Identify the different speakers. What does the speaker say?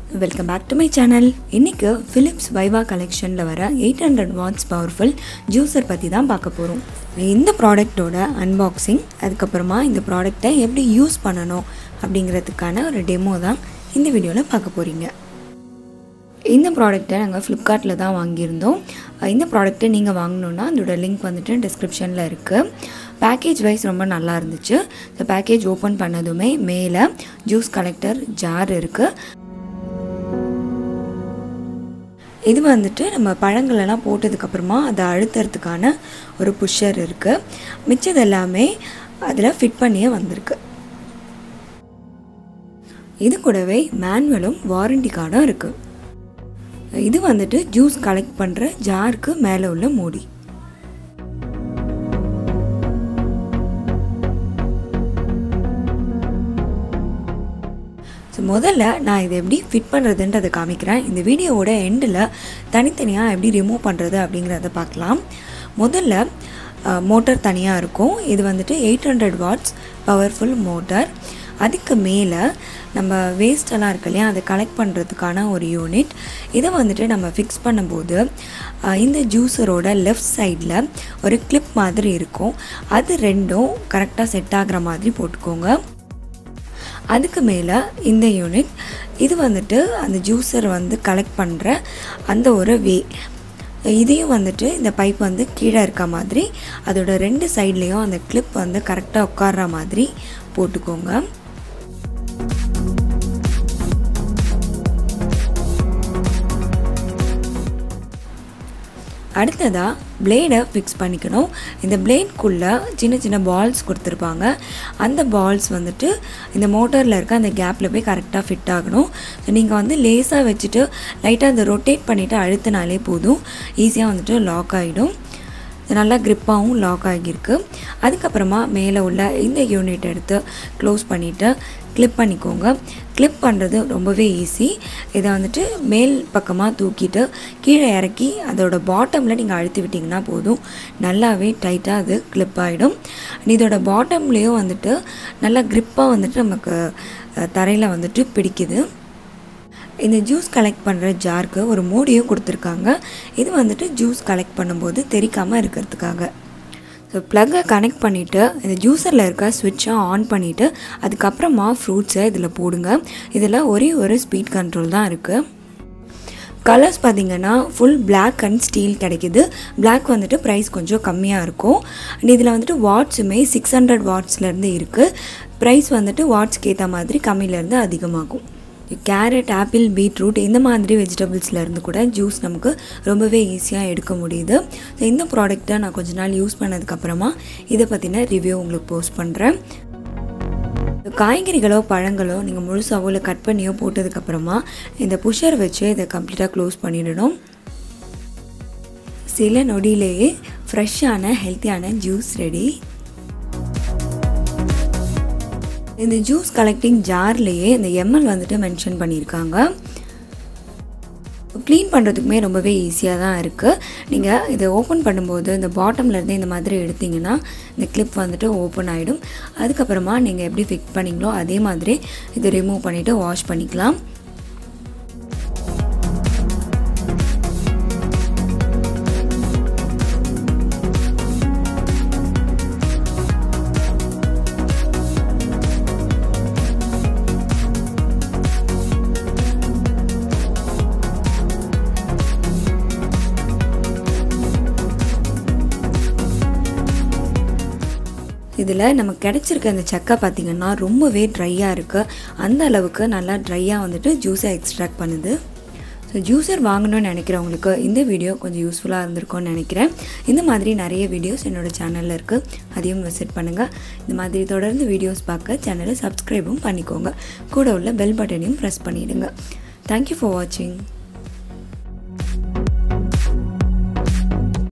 Speaker 1: welcome back to my channel இன்றைக்கி Philips Viva கலெக்ஷனில் வர eight hundred watts powerful juicer பற்றி தான் பார்க்க போகிறோம் இந்த ப்ராடக்ட்டோட அன்பாக்சிங் அதுக்கப்புறமா இந்த ப்ராடக்டை எப்படி யூஸ் பண்ணணும் அப்படிங்கிறதுக்கான ஒரு டெமோ தான் இந்த வீடியோவில் பார்க்க போகிறீங்க இந்த ப்ராடக்ட்டை நாங்கள் ஃப்ளிப்கார்ட்டில் தான் வாங்கியிருந்தோம் இந்த ப்ராடக்ட்டை நீங்கள் வாங்கணுன்னா அதோட லிங்க் வந்துட்டு டிஸ்கிரிப்ஷனில் இருக்குது பேக்கேஜ் வைஸ் ரொம்ப நல்லா இருந்துச்சு ஸோ பேக்கேஜ் ஓப்பன் பண்ணதுமே மேலே ஜூஸ் கலெக்டர் ஜார் இருக்குது இது வந்துட்டு நம்ம பழங்களெல்லாம் போட்டதுக்கப்புறமா அதை அழுத்துறதுக்கான ஒரு புஷ்ஷர் இருக்குது மிச்சது எல்லாமே அதில் ஃபிட் பண்ணியே வந்திருக்கு இது கூடவே மேனுவலும் வாரண்டி கார்டும் இருக்குது இது வந்துட்டு ஜூஸ் கலெக்ட் பண்ணுற ஜாருக்கு மேலே உள்ள மூடி ஸோ முதல்ல நான் இதை எப்படி ஃபிட் பண்ணுறதுன்றதை காமிக்கிறேன் இந்த வீடியோவோட எண்டில் தனித்தனியாக எப்படி ரிமூவ் பண்ணுறது அப்படிங்கிறத பார்க்கலாம் முதல்ல மோட்டர் தனியாக இருக்கும் இது வந்துட்டு eight hundred watts powerful motor அதுக்கு மேலே நம்ம வேஸ்டெல்லாம் இருக்கு இல்லையா அதை கலெக்ட் பண்ணுறதுக்கான ஒரு யூனிட் இதை வந்துட்டு நம்ம ஃபிக்ஸ் பண்ணும்போது இந்த ஜூஸரோட லெஃப்ட் சைடில் ஒரு கிளிப் மாதிரி இருக்கும் அது ரெண்டும் கரெக்டாக செட் ஆகிற மாதிரி போட்டுக்கோங்க அதுக்கு மேலே இந்த யூனிட் இது வந்துட்டு அந்த ஜூஸர் வந்து கலெக்ட் பண்ணுற அந்த ஒரு வே இதையும் வந்துட்டு இந்த பைப் வந்து கீழே இருக்க மாதிரி அதோட ரெண்டு சைட்லேயும் அந்த கிளிப் வந்து கரெக்டாக உட்கார்ற மாதிரி போட்டுக்கோங்க அடுத்ததாக பிளேடை ஃபிக்ஸ் பண்ணிக்கணும் இந்த பிளேட்குள்ளே சின்ன சின்ன பால்ஸ் கொடுத்துருப்பாங்க அந்த பால்ஸ் வந்துட்டு இந்த மோட்டரில் இருக்க அந்த கேப்பில் போய் கரெக்டாக ஃபிட் ஆகணும் ஸோ நீங்கள் வந்து லேஸாக வச்சுட்டு லைட்டாக அதை ரொட்டேட் பண்ணிவிட்டு அழுத்தினாலே போதும் ஈஸியாக வந்துட்டு லாக் ஆகிடும் நல்லா க்ரிப்பாகவும் லாக் ஆகியிருக்கு அதுக்கப்புறமா மேலே உள்ள இந்த யூனிட் எடுத்து க்ளோஸ் பண்ணிவிட்டு கிளிப் பண்ணிக்கோங்க கிளிப் பண்ணுறது ரொம்பவே ஈஸி இதை வந்துட்டு மேல் பக்கமாக தூக்கிட்டு கீழே இறக்கி அதோட பாட்டமில் நீங்கள் அழுத்தி விட்டிங்கன்னா போதும் நல்லாவே டைட்டாக அது கிளிப் ஆகிடும் இதோட பாட்டம்லேயும் வந்துட்டு நல்லா க்ரிப்பாக வந்துட்டு நமக்கு தரையில் வந்துட்டு பிடிக்குது இந்த ஜூஸ் கலெக்ட் பண்ணுற ஜாருக்கு ஒரு மூடியும் கொடுத்துருக்காங்க இது வந்துட்டு ஜூஸ் கலெக்ட் பண்ணும்போது தெரிக்காமல் இருக்கிறதுக்காக ஸோ ப்ளக்கை கனெக்ட் பண்ணிவிட்டு இந்த ஜூஸரில் இருக்க ஸ்விட்சை ஆன் பண்ணிவிட்டு அதுக்கப்புறமா ஃப்ரூட்ஸை இதில் போடுங்க இதில் ஒரே ஒரு ஸ்பீட் கண்ட்ரோல் தான் இருக்குது கலர்ஸ் பார்த்திங்கன்னா ஃபுல் பிளாக் அண்ட் ஸ்டீல் கிடைக்கிது பிளாக் வந்துட்டு ப்ரைஸ் கொஞ்சம் கம்மியாக இருக்கும் அண்ட் இதில் வந்துட்டு வாட்ஸுமே சிக்ஸ் ஹண்ட்ரட் வாட்ஸ்லேருந்து இருக்குது ப்ரைஸ் வந்துட்டு வாட்ஸ்க்கு ஏற்ற மாதிரி கம்மியிலேருந்து அதிகமாகும் கேரட் ஆப்பிள் பீட்ரூட் இந்த மாதிரி வெஜிடபிள்ஸ்லேருந்து கூட ஜூஸ் நமக்கு ரொம்பவே ஈஸியாக எடுக்க முடியுது ஸோ இந்த ப்ராடக்ட்டை நான் கொஞ்ச நாள் யூஸ் பண்ணதுக்கப்புறமா இதை பற்றின ரிவ்யூ உங்களுக்கு போஸ்ட் பண்ணுறேன் காய்கறிகளோ பழங்களோ நீங்கள் முழுசாவோ இல்லை கட் பண்ணியோ போட்டதுக்கப்புறமா இந்த புஷர் வச்சு இதை கம்ப்ளீட்டாக க்ளோஸ் பண்ணிடணும் சில நொடியிலேயே ஃப்ரெஷ்ஷான ஹெல்த்தியான ஜூஸ் ரெடி இந்த ஜூஸ் கலெக்டிங் ஜார்லேயே இந்த எம்எல் வந்துட்டு மென்ஷன் பண்ணியிருக்காங்க க்ளீன் பண்ணுறதுக்குமே ரொம்பவே ஈஸியாக தான் இருக்குது நீங்கள் இதை ஓப்பன் பண்ணும்போது இந்த பாட்டம்லேருந்து இந்த மாதிரி எடுத்திங்கன்னா இந்த கிளிப் வந்துட்டு ஓப்பன் ஆகிடும் அதுக்கப்புறமா நீங்கள் எப்படி ஃபிக்ஸ் பண்ணிங்களோ அதே மாதிரி இதை ரிமூவ் பண்ணிவிட்டு வாஷ் பண்ணிக்கலாம் இதில் நமக்கு கிடச்சிருக்க இந்த சக்கை பார்த்திங்கன்னா ரொம்பவே ட்ரையாக இருக்குது அந்த அளவுக்கு நல்லா ட்ரையாக வந்துட்டு ஜூஸை எக்ஸ்ட்ராக்ட் பண்ணுது ஸோ ஜூஸர் வாங்கணும்னு நினைக்கிறவங்களுக்கு இந்த வீடியோ கொஞ்சம் யூஸ்ஃபுல்லாக இருந்திருக்கும்னு நினைக்கிறேன் இந்த மாதிரி நிறைய வீடியோஸ் என்னோடய சேனலில் இருக்குது அதையும் விசிட் பண்ணுங்கள் இந்த மாதிரி தொடர்ந்து வீடியோஸ் பார்க்க சேனலை சப்ஸ்கிரைபும் பண்ணிக்கோங்க கூட உள்ள பெல் பட்டனையும் ப்ரெஸ் பண்ணிவிடுங்க தேங்க்யூ ஃபார் வாட்சிங்